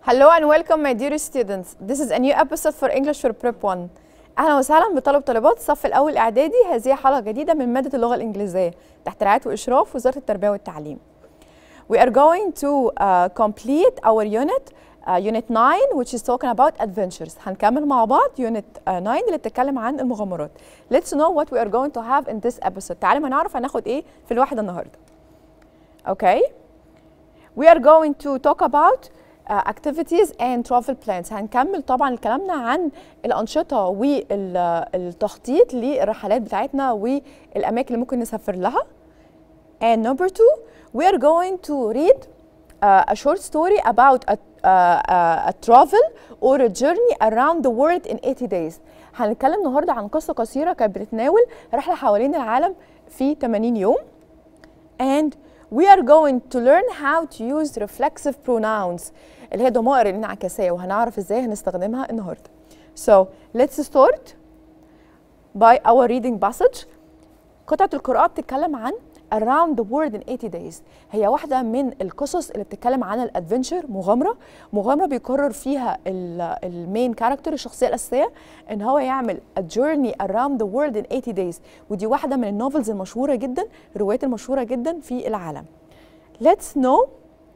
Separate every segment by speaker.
Speaker 1: Hello and welcome my dear students. This is a new episode for English for Prep 1. أهلا وسهلا بطلب طالبات الصف الأول إعدادي هذه حلقة جديدة من مادة اللغة الإنجليزية تحت رعاية وإشراف وزارة التربية والتعليم. We are going to uh, complete our unit uh, unit 9 which is talking about adventures. هنكمل مع بعض unit uh, 9 اللي بتتكلم عن المغامرات. Let's know what we are going to have in this episode. تعالوا ما نعرف هناخد إيه في الواحدة النهاردة. Okay? We are going to talk about uh, activities and travel plans هنكمل طبعا كلامنا عن الأنشطة والتخطيط للرحلات بتاعتنا والأماكن اللي ممكن نسافر لها and number two we are going to read uh, a short story about a, uh, uh, a travel or a journey around the world in 80 days هنتكلم النهارده عن قصة قصيرة كانت بتتناول رحلة حوالين العالم في 80 يوم and we are going to learn how to use reflexive pronouns اللي هي ضمائر الانعكاسية وهنعرف ازاي هنستخدمها النهارده. So let's start by our reading passage. قطعة القراءة بتتكلم عن around the world in 80 days هي واحدة من القصص اللي بتتكلم عن الادفنتشر مغامرة مغامرة بيقرر فيها المين كاركتر الشخصية الأساسية إن هو يعمل a journey around the world in 80 days ودي واحدة من النوفلز المشهورة جدا الروايات المشهورة جدا في العالم Let's know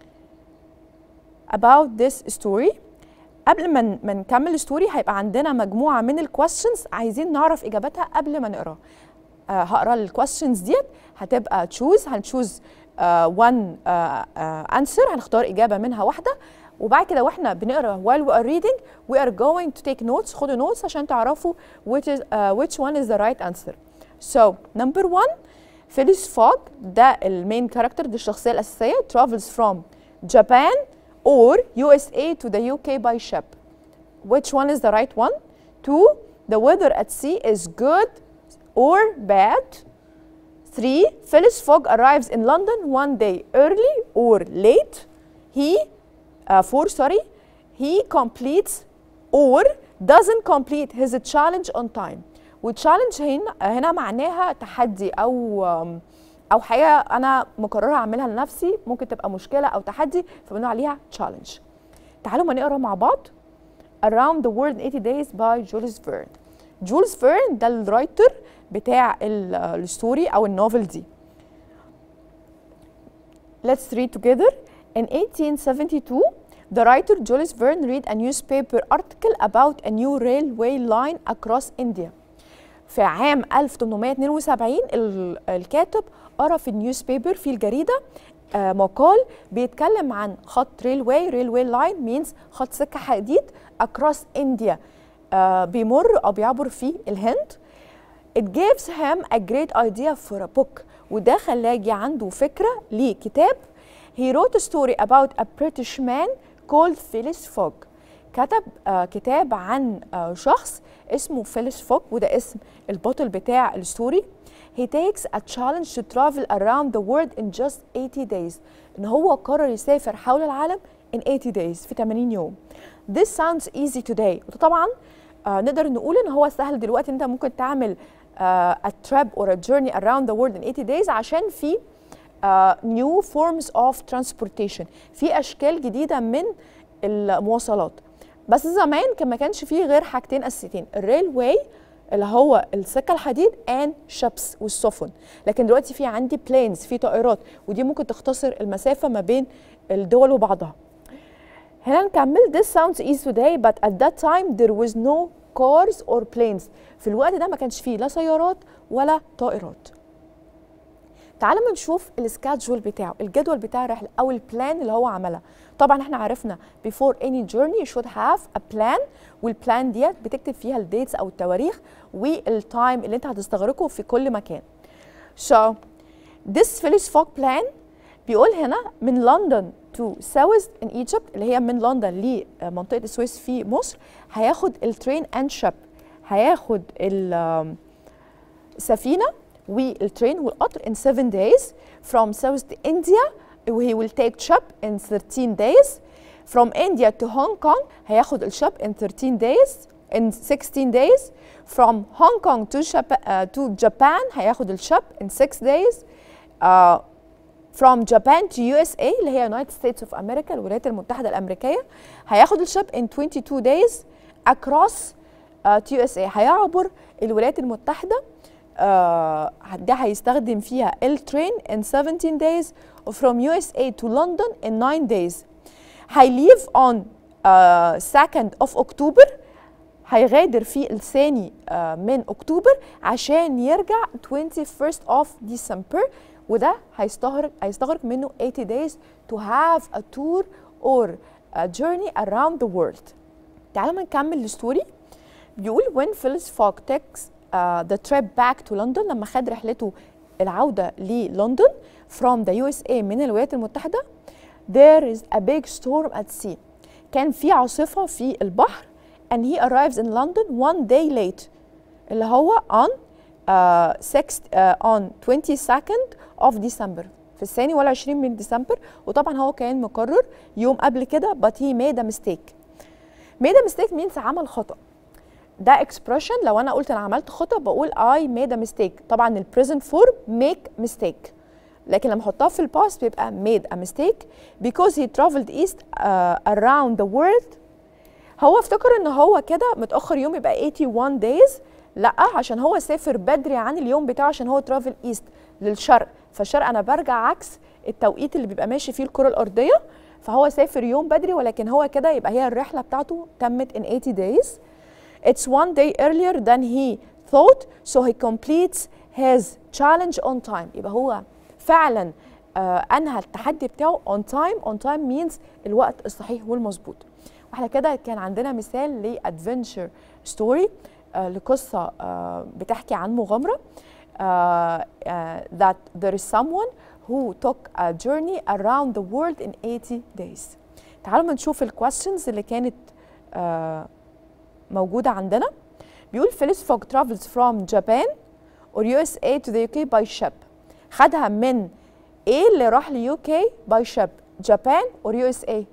Speaker 1: about this story قبل ما ما نكمل الستوري هيبقى عندنا مجموعة من الكويستشنز عايزين نعرف إجاباتها قبل ما نقراها آه هقرا الكويستشنز ديت هتبقى تشوز هنشوز وان انسر هنختار اجابه منها واحده وبعد كده واحنا بنقرا while we are reading we are going to take notes خدوا notes عشان تعرفوا which is uh, which one is the right answer so number one فيليس فوج ده المين كاركتر دي الشخصيه الاساسيه travels from Japan or USA to the UK by ship which one is the right one two the weather at sea is good or bad. Three, Phyllis Fogg arrives in London one day early or late. He, uh, four, sorry, he completes or doesn't complete his challenge on time. والchallenge هنا هنا معناها تحدي او او حاجه انا مقرره اعملها لنفسي ممكن تبقى مشكله او تحدي فبنقول عليها challenge. تعالوا ما نقرا مع بعض Around the World in 80 Days by Jules Verne. جولز فيرن ده الرايتر بتاع الستوري او النوفل دي Let's read together. In 1872, the writer Jules Verne read a newspaper article about a new railway line across India. في عام 1872 الكاتب قرا في النيوزبيبر في الجريده آه مقال بيتكلم عن خط ريلواي ريلواي لاين مينز خط سكه حديد across India آه بيمر او بيعبر في الهند it gives him a great idea for a book وده خلاه يجي عنده فكره لكتاب he wrote a story about a British man called Phyllis Fogg كتب آه كتاب عن آه شخص اسمه فيليس فوج وده اسم البطل بتاع الستوري he takes a challenge to travel around the world in just 80 days ان هو قرر يسافر حول العالم in 80 days في 80 يوم this sounds easy today وطبعا آه نقدر نقول ان هو سهل دلوقتي انت ممكن تعمل آه a trip or a journey around the world in 80 days عشان في آه new forms of transportation في اشكال جديده من المواصلات بس زمان كان ما كانش فيه غير حاجتين اساسيتين الريل واي اللي هو السكه الحديد and ships والسفن لكن دلوقتي في عندي بلينز في طائرات ودي ممكن تختصر المسافه ما بين الدول وبعضها هنا نكمل this sounds easy today but at that time there was no cars or planes في الوقت ده ما كانش فيه لا سيارات ولا طائرات تعالوا ما نشوف السكادجول بتاعه الجدول بتاع الرحله او البلان اللي هو عملها طبعا احنا عرفنا before any journey you should have a plan والبلان ديت بتكتب فيها الديتس او التواريخ والتايم اللي انت هتستغرقه في كل مكان so this Phyllis Fogg plan بيقول هنا من لندن to south in Egypt اللي هي من لندن لمنطقه السويس في مصر هياخد الترين اند شيب هياخد السفينه والترين والقطر in 7 days from south to India he will take ship in 13 days from India to Hong Kong هياخد الشب in 13 days in 16 days from Hong Kong to, Japan, uh, to Japan هياخد الشب in 6 days uh, from Japan to USA اللي هي United States of America الولايات المتحدة الأمريكية هياخد الشاب in 22 days across uh, to USA هيعبر الولايات المتحدة uh, ده هيستخدم فيها الترين in 17 days from USA to London in 9 days هيليف on uh, 2nd of October هيغادر في الثاني uh, من أكتوبر عشان يرجع 21st of December وده هيستغرق هيستغرق منه 80 days to have a tour or a journey around the world تعالوا نكمل الستوري بيقول when Phyllis Fogg takes uh, the trip back to London لما خد رحلته العودة للندن from the USA من الولايات المتحدة there is a big storm at sea كان في عاصفة في البحر and he arrives in London one day late اللي هو on uh, 6 uh, on 22nd of December في الثاني ولا 20 من ديسمبر وطبعا هو كان مقرر يوم قبل كده but he made a mistake made a mistake means عمل خطأ ده expression لو انا قلت انا عملت خطأ بقول I made a mistake طبعا ال present form make mistake لكن لما احطها في الباست بيبقى made a mistake because he traveled east uh, around the world هو افتكر ان هو كده متاخر يوم يبقى 81 days لا عشان هو سافر بدري عن اليوم بتاعه عشان هو ترافل ايست للشرق فالشرق انا برجع عكس التوقيت اللي بيبقى ماشي فيه الكره الارضيه فهو سافر يوم بدري ولكن هو كده يبقى هي الرحله بتاعته تمت in 80 days it's one day earlier than he thought so he completes his challenge on time يبقى هو فعلا آه انهى التحدي بتاعه on time on time means الوقت الصحيح والمظبوط واحنا كده كان عندنا مثال لادفنتشر ستوري آه لقصه آه بتحكي عن مغامره آه آه that there is someone who took a journey around the world in 80 days تعالوا نشوف الكويستشنز اللي كانت آه موجوده عندنا بيقول فيليس فوج travels from Japan or USA to the UK by ship خدها من ايه اللي راح ليو كي باي شيب جابان اور يو اس اي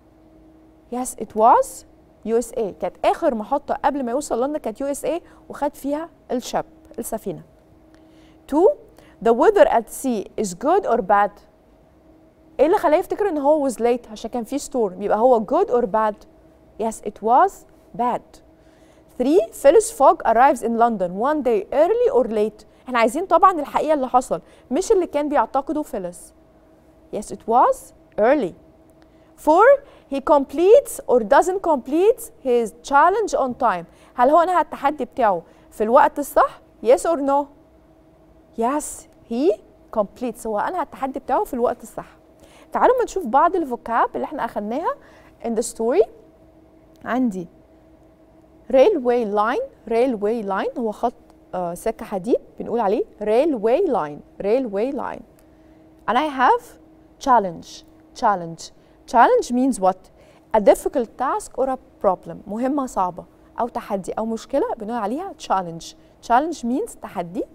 Speaker 1: يس ات واز يو اس اي كانت اخر محطه قبل ما يوصل لندن كانت يو اس اي وخد فيها الشاب السفينه 2 the weather at sea is good or bad ايه اللي خلاه يفتكر ان هو was late عشان كان في ستورم يبقى هو good or bad yes it was bad 3 Phyllis Fogg arrives in London one day early or late احنا عايزين طبعا الحقيقه اللي حصل مش اللي كان بيعتقده فيلس yes it was early four he completes or doesn't complete his challenge on time هل هو انهى التحدي بتاعه في الوقت الصح yes or no yes he completes هو انهى التحدي بتاعه في الوقت الصح تعالوا ما نشوف بعض الفوكاب اللي احنا اخدناها in the story عندي railway line railway line هو خط uh, سكة حديد بنقول عليه railway line railway line and I have challenge challenge challenge means what a difficult task or a problem مهمة صعبة أو تحدي أو مشكلة بنقول عليها challenge challenge means تحدي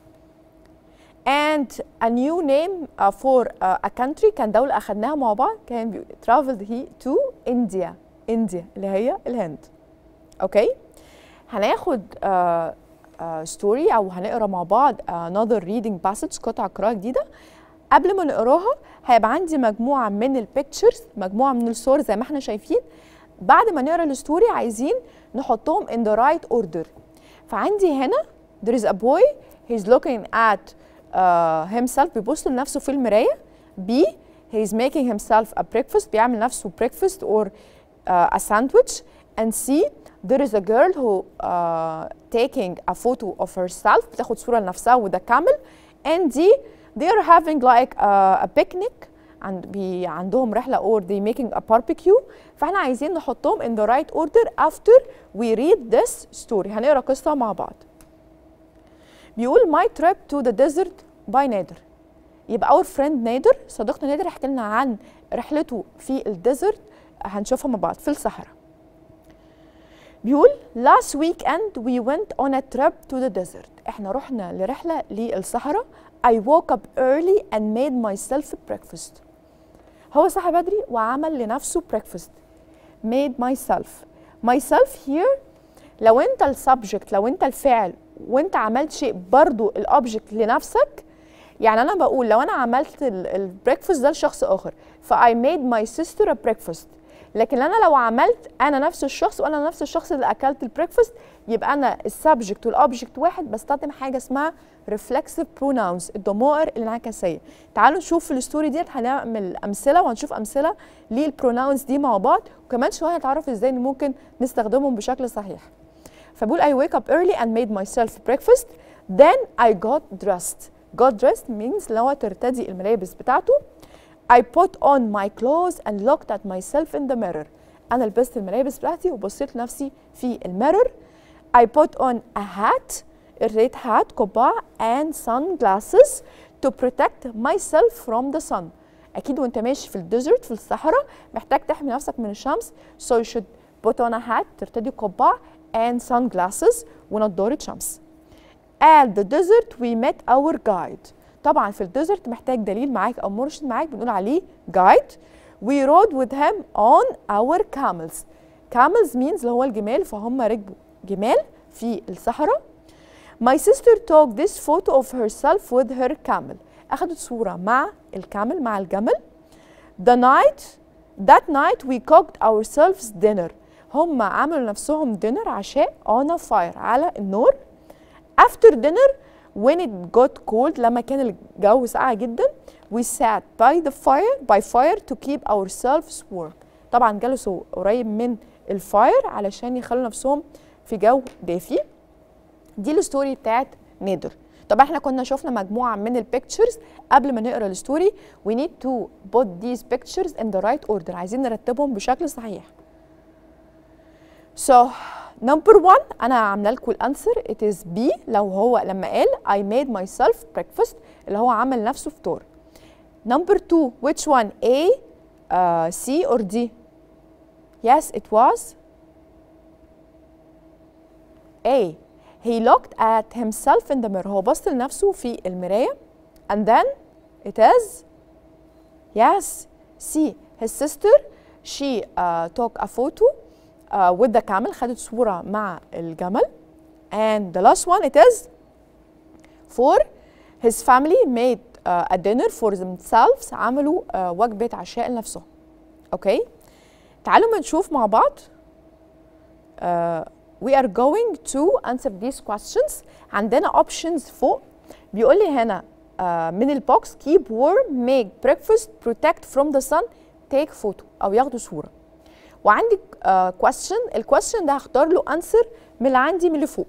Speaker 1: and a new name uh, for uh, a country كان دولة أخدناها مع بعض كان بيقول traveled he to India India اللي هي الهند أوكي okay. هناخد uh, ستوري uh, او هنقرا مع بعض another reading passage قطعه قراءه جديده قبل ما نقراها هيبقى عندي مجموعه من البيكتشرز مجموعه من الصور زي ما احنا شايفين بعد ما نقرا الستوري عايزين نحطهم in the right order فعندي هنا there is a boy he's looking at uh, himself بيبص لنفسه في المرايه B he's making himself a breakfast بيعمل نفسه breakfast or uh, a sandwich and C there is a girl who uh, taking a photo of herself بتاخد صورة لنفسها with a camel and they, they are having like a, a picnic عند بي عندهم رحلة or they making a barbecue فاحنا عايزين نحطهم in the right order after we read this story هنقرا قصة مع بعض بيقول my trip to the desert by نادر يبقى our friend نادر صديقنا نادر يحكي لنا عن رحلته في الديزرت هنشوفها مع بعض في الصحراء بيقول last weekend we went on a trip to the desert احنا رحنا لرحلة للصحراء I woke up early and made myself breakfast هو صحى بدري وعمل لنفسه breakfast made myself myself here لو انت السبجكت لو انت الفعل وانت عملت شيء برضو الاوبجكت لنفسك يعني انا بقول لو انا عملت البريكفاست ده لشخص اخر ف I made my sister a breakfast لكن انا لو عملت انا نفس الشخص وانا نفس الشخص اللي اكلت البريكفاست يبقى انا السبجكت والاوبجكت واحد بستخدم حاجه اسمها reflexive pronouns الضمائر الانعكاسيه تعالوا نشوف في الستوري ديت هنعمل امثله وهنشوف امثله للبروناونز دي مع بعض وكمان شويه هنتعرف ازاي إن ممكن نستخدمهم بشكل صحيح فبقول I wake up early and made myself breakfast then I got dressed got dressed means اللي هو ترتدي الملابس بتاعته I put on my clothes and looked at myself in the mirror أنا لبست الملابس بتاعتي وبصيت لنفسي في الميرور I put on a hat ارتديت hat قبعة and sunglasses to protect myself from the sun أكيد وأنت ماشي في الديزرت في الصحراء محتاج تحمي نفسك من الشمس so you should put on a hat ترتدي قبعة and sunglasses ونضارة شمس At the desert we met our guide طبعا في الديزرت محتاج دليل معاك او مرشد معاك بنقول عليه guide we rode with him on our camels camels means اللي هو الجمال فهم ركبوا جمال في الصحراء my sister took this photo of herself with her camel اخذت صورة مع الكامل مع الجمل the night that night we cooked ourselves dinner هم عملوا نفسهم dinner عشاء on a fire على النار after dinner when it got cold لما كان الجو ساقع جدا we sat by the fire by fire to keep ourselves warm طبعا جلسوا قريب من الفاير علشان يخلوا نفسهم في جو دافي دي الستوري بتاعت نادر طب احنا كنا شفنا مجموعه من البيكتشرز قبل ما نقرا الستوري we need to put these pictures in the right order عايزين نرتبهم بشكل صحيح so number one انا عامله لكم الانسر it is B لو هو لما قال I made myself breakfast اللي هو عمل نفسه فطور number two which one A uh, C or D yes it was A he looked at himself in the mirror هو بص لنفسه في المراية and then it is yes C his sister she uh, took a photo uh, with the camel خدت صورة مع الجمل and the last one it is for his family made uh, a dinner for themselves عملوا uh, وجبة عشاء لنفسهم اوكي okay. تعالوا ما نشوف مع بعض uh, we are going to answer these questions عندنا options فوق بيقول لي هنا uh, من البوكس keep warm make breakfast protect from the sun take photo او ياخدوا صوره وعندي uh, question الكويستشن ده هختار له answer من اللي عندي من اللي فوق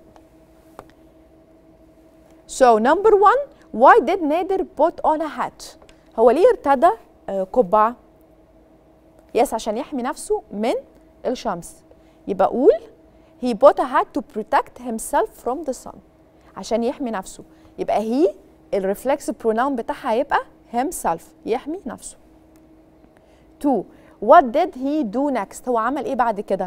Speaker 1: so number one why did نادر put on a hat هو ليه ارتدى uh, قبعه يس عشان يحمي نفسه من الشمس يبقى اقول he bought a hat to protect himself from the sun عشان يحمي نفسه يبقى he الرeflexive pronoun بتاعها هيبقى himself يحمي نفسه two what did he do next هو عمل ايه بعد كده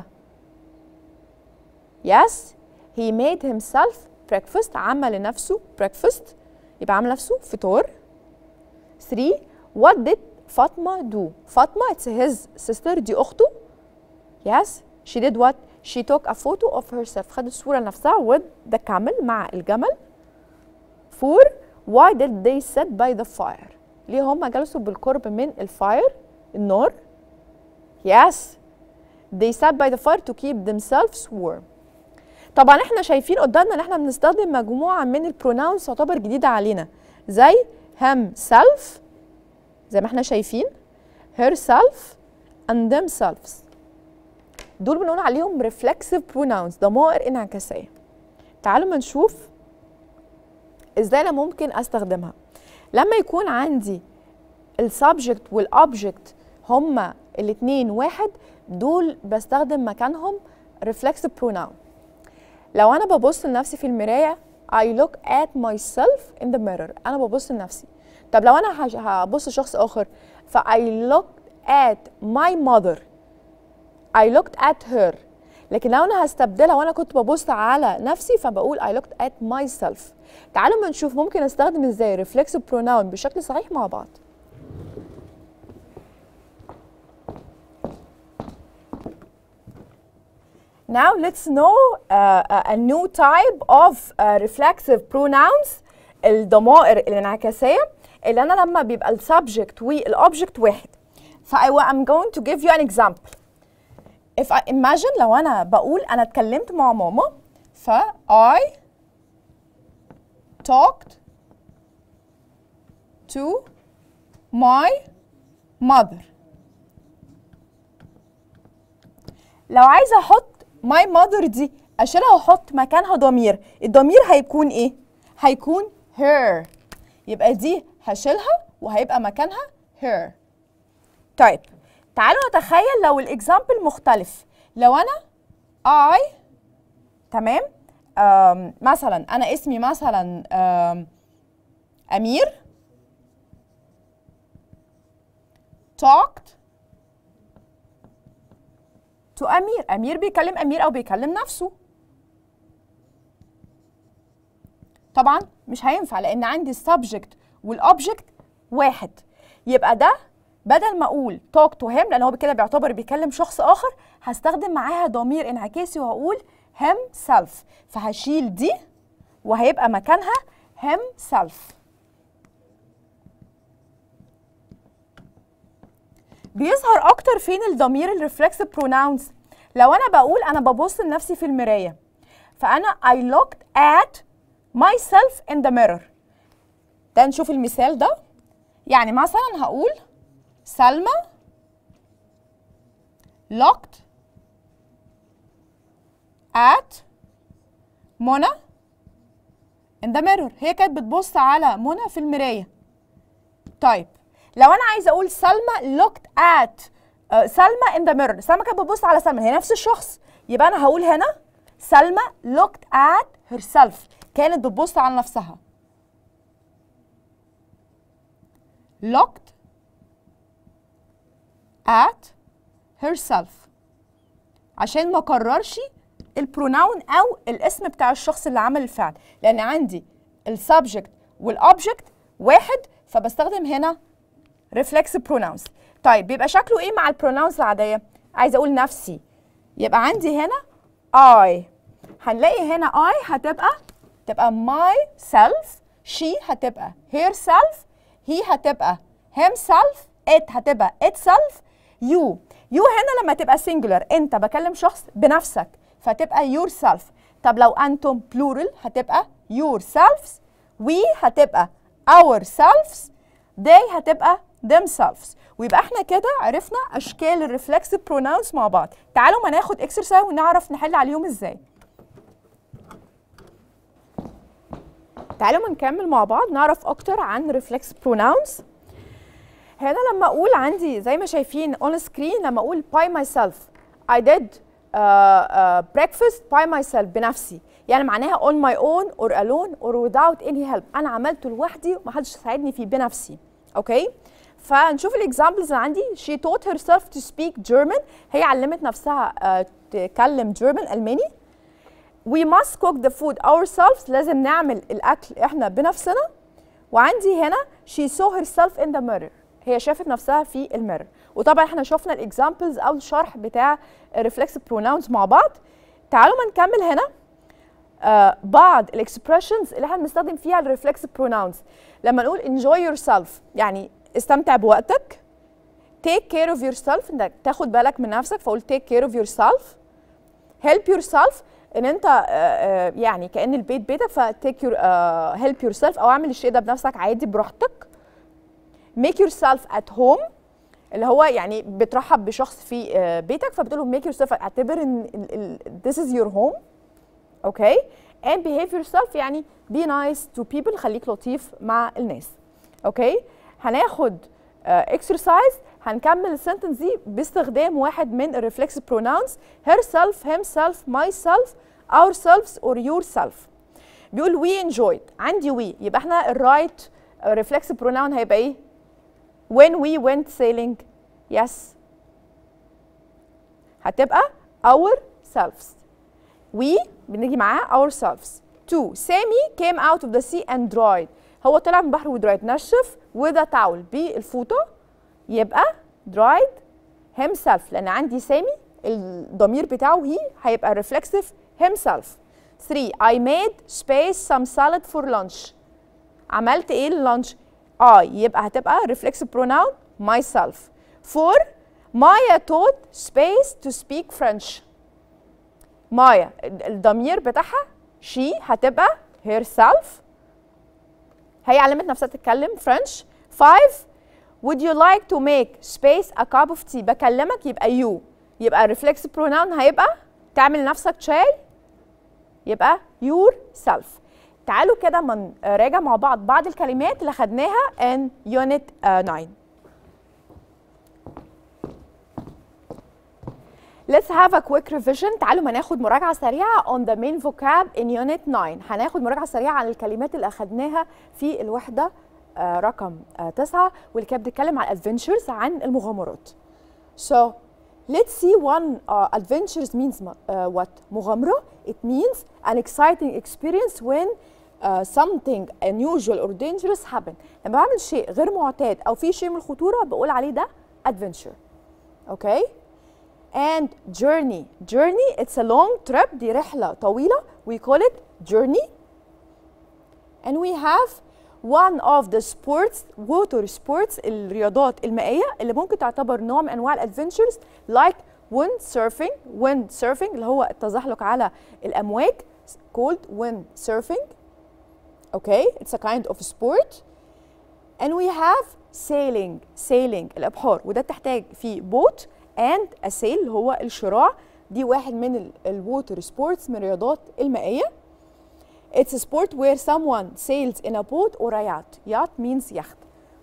Speaker 1: yes he made himself breakfast عمل لنفسه breakfast يبقى عمل نفسه فطور 3 what did فاطمة do فاطمة it's his sister دي أخته yes she did what she took a photo of herself خدت صورة لنفسها with the camel مع الجمل 4 why did they sit by the fire ليه هم جلسوا بالقرب من الفاير النار yes they sat by the fire to keep themselves warm طبعا احنا شايفين قدامنا ان احنا بنستخدم مجموعه من البروناونز تعتبر جديده علينا زي himself زي ما احنا شايفين herself and themselves دول بنقول عليهم reflexive pronouns ضمائر انعكاسيه تعالوا ما نشوف ازاي انا ممكن استخدمها لما يكون عندي السبجكت والاوبجكت هما الاثنين واحد دول بستخدم مكانهم reflexive pronoun لو انا ببص لنفسي في المرايه I look at myself in the mirror انا ببص لنفسي طب لو انا هبص لشخص اخر ف I looked at my mother I looked at her لكن لو انا هستبدلها وانا كنت ببص على نفسي فبقول I looked at myself تعالوا ما نشوف ممكن استخدم ازاي reflexive pronoun بشكل صحيح مع بعض Now let's know uh, a new type of uh, reflexive pronouns الضمائر الانعكاسيه اللي انا لما بيبقى السبجكت والاوبجكت واحد ف I am going to give you an example if I imagine لو انا بقول انا اتكلمت مع ماما ف I talked to my mother لو عايزه احط my mother دي اشيلها واحط مكانها ضمير الضمير هيكون ايه هيكون her يبقى دي هشيلها وهيبقى مكانها her طيب تعالوا نتخيل لو الاكزامبل مختلف لو انا I تمام آم مثلا انا اسمي مثلا آم امير talked to امير امير بيكلم امير او بيكلم نفسه طبعا مش هينفع لان عندي السبجكت والاوبجكت واحد يبقى ده بدل ما اقول talk to him لان هو كده بيعتبر بيكلم شخص اخر هستخدم معاها ضمير انعكاسي وهقول himself فهشيل دي وهيبقى مكانها himself بيظهر اكتر فين الضمير الريفلكسيف بروناونز لو انا بقول انا ببص لنفسي في المرايه فانا I looked at myself in the mirror ده نشوف المثال ده يعني مثلا هقول سلمى looked at منى in the mirror هي كانت بتبص على منى في المرايه طيب لو انا عايزه اقول سلمى looked at uh, سلمى in the mirror سلمى كانت بتبص على سلمى هي نفس الشخص يبقى انا هقول هنا سلمى looked at herself كانت بتبص على نفسها looked at herself عشان ما اكررش البروناون او الاسم بتاع الشخص اللي عمل الفعل لان عندي السبجكت والاوبجكت واحد فبستخدم هنا reflexive pronouns طيب بيبقى شكله ايه مع البروناونز العاديه عايزه اقول نفسي يبقى عندي هنا I هنلاقي هنا I هتبقى تبقى myself she هتبقى herself he هتبقى himself it هتبقى itself you you هنا لما تبقى singular انت بكلم شخص بنفسك فتبقى yourself طب لو انتم plural هتبقى yourselves we هتبقى ourselves they هتبقى themselves ويبقى احنا كده عرفنا اشكال الريفلكسيف بروناونز مع بعض تعالوا ما ناخد اكسرسايز ونعرف نحل عليهم ازاي تعالوا ما نكمل مع بعض نعرف اكتر عن ريفلكس بروناونز هنا لما اقول عندي زي ما شايفين اون سكرين لما اقول by myself I did uh, uh, breakfast by myself بنفسي يعني معناها on my own or alone or without any help انا عملته لوحدي ومحدش ساعدني فيه بنفسي اوكي فنشوف الاكزامبلز اللي عندي she taught herself to speak German هي علمت نفسها uh, تتكلم German الماني we must cook the food ourselves لازم نعمل الاكل احنا بنفسنا وعندي هنا she saw herself in the mirror هي شافت نفسها في الميرور وطبعا احنا شفنا الاكزامبلز او الشرح بتاع الريفلكس بروناونز مع بعض تعالوا ما نكمل هنا آه بعض الاكسبريشنز اللي احنا بنستخدم فيها الريفلكس بروناونز لما نقول enjoy yourself يعني استمتع بوقتك take care of yourself انك تاخد بالك من نفسك فاقول take care of yourself help yourself ان انت آه آه يعني كان البيت بيتك فتيك يور هيلب يور سيلف او اعمل الشيء ده بنفسك عادي براحتك make yourself at home اللي هو يعني بترحب بشخص في uh, بيتك فبتقول له make yourself اعتبر ان ال- ال- this is your home اوكي okay. and behave yourself يعني be nice to people خليك لطيف مع الناس اوكي okay. هناخد اكسرسايز uh, هنكمل السنتنس دي باستخدام واحد من الريفلكس pronouns herself himself myself ourselves or yourself بيقول we enjoyed عندي we يبقى احنا الرايت ريفلكس pronoun هيبقى ايه when we went sailing yes هتبقى ourselves we بنيجي معاه ourselves two Sammy came out of the sea and dried هو طلع من البحر ودرايد نشف with a towel بالفوطة يبقى dried himself لأن عندي سامي الضمير بتاعه هي هيبقى reflexive himself 3 I made space some salad for lunch عملت ايه اللانش I يبقى هتبقى reflexive pronoun myself for Maya taught space to speak French مايا الضمير بتاعها she هتبقى herself هي علمت نفسها تتكلم French five would you like to make space a cup of tea بكلمك يبقى you يبقى reflexive pronoun هيبقى تعمل نفسك شاي يبقى yourself تعالوا كده من راجع مع بعض بعض الكلمات اللي خدناها in unit uh, 9 Let's have a quick revision تعالوا ما ناخد مراجعة سريعة on the main vocab in unit 9 هناخد مراجعة سريعة عن الكلمات اللي أخدناها في الوحدة آه رقم آه 9 واللي كانت بتتكلم عن adventures عن المغامرات. So let's see one uh, adventures means uh, what مغامرة it means an exciting experience when uh, something unusual or dangerous happen لما بعمل شيء غير معتاد أو في شيء من الخطورة بقول عليه ده adventure. Okay? and journey journey it's a long trip دي رحلة طويلة we call it journey and we have one of the sports water sports الرياضات المائية اللي ممكن تعتبر نوع من أنواع الادفنتشرز like wind surfing wind surfing اللي هو التزحلق على الأمواج called wind surfing okay it's a kind of sport and we have sailing sailing الإبحار وده تحتاج فيه بوت and a sail اللي هو الشراع دي واحد من الووتر سبورتس من الرياضات المائية It's a sport where someone sails in a boat or a yacht. Yacht means yacht.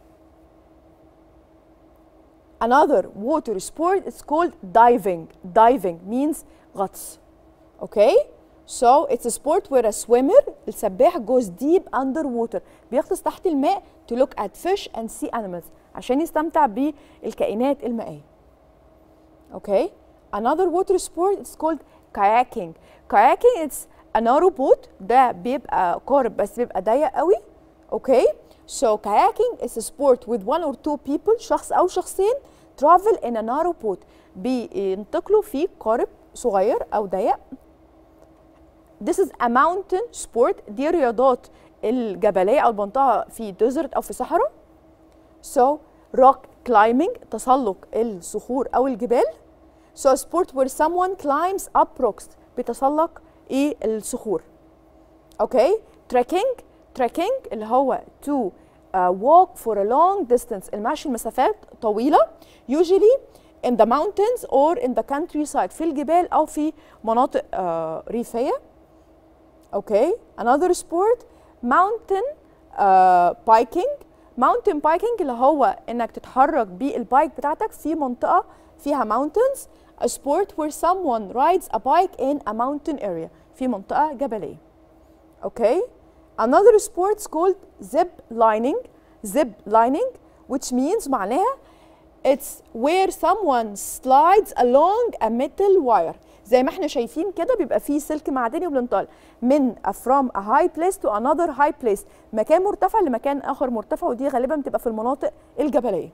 Speaker 1: Another water sport is called diving. Diving means غطس. Okay? So it's a sport where a swimmer السباح goes deep underwater بيغطس تحت الماء to look at fish and sea animals عشان يستمتع بالكائنات المائية. okay another water sport is called kayaking kayaking it's a narrow boat ده بيبقى قارب بس بيبقى ضيق قوي okay so kayaking is a sport with one or two people شخص او شخصين travel in a narrow boat بينتقلوا في قارب صغير او ضيق this is a mountain sport دي رياضات الجبليه او المنطقه في ديزرت او في صحراء so rock climbing تسلق الصخور او الجبال So a sport where someone climbs up rocks بيتسلق ايه الصخور. اوكي؟ trekking trekking اللي هو to uh, walk for a long distance المشي لمسافات طويلة usually in the mountains or in the countryside في الجبال أو في مناطق uh, ريفية. اوكي؟ another sport mountain uh, biking mountain biking اللي هو انك تتحرك بالبايك بتاعتك في منطقة فيها mountains a sport where someone rides a bike in a mountain area في منطقة جبلية. Okay? Another sport is called zip lining. Zip lining which means معناها it's where someone slides along a metal wire. زي ما احنا شايفين كده بيبقى فيه سلك معدني وبننطلق من from a high place to another high place مكان مرتفع لمكان اخر مرتفع ودي غالبا بتبقى في المناطق الجبليه.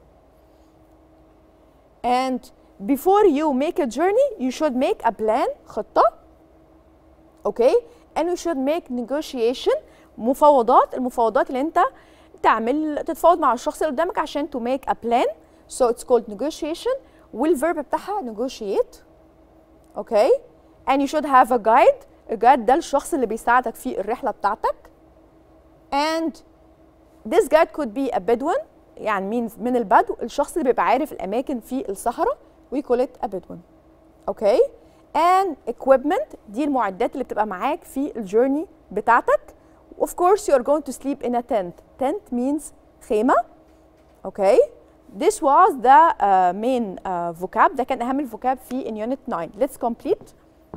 Speaker 1: And before you make a journey you should make a plan خطة okay and you should make negotiation مفاوضات المفاوضات اللي انت تعمل تتفاوض مع الشخص اللي قدامك عشان to make a plan so it's called negotiation والverb بتاعها negotiate okay and you should have a guide الجايد ده الشخص اللي بيساعدك في الرحلة بتاعتك and this guide could be a Bedouin يعني means من البدو الشخص اللي بيبقى عارف الأماكن في الصحراء we call it a Bedouin okay and equipment دي المعدات اللي بتبقى معاك في الجيرني بتاعتك of course you are going to sleep in a tent tent means خيمة okay this was the uh, main uh, vocab ده كان أهم الفوكاب في in unit 9 let's complete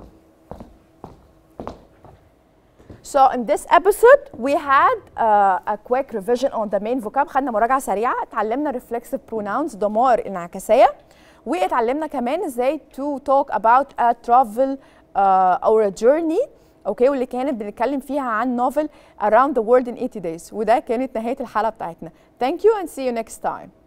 Speaker 1: So in this episode we had uh, a quick revision on the main vocab خدنا مراجعة سريعة اتعلمنا reflexive pronouns ضمائر الانعكاسية واتعلمنا كمان ازاي to talk about a travel uh, or a journey اوكي واللي كانت بنتكلم فيها عن نوفل around the world in 80 days وده كانت نهاية الحلقة بتاعتنا. Thank you and see you next time.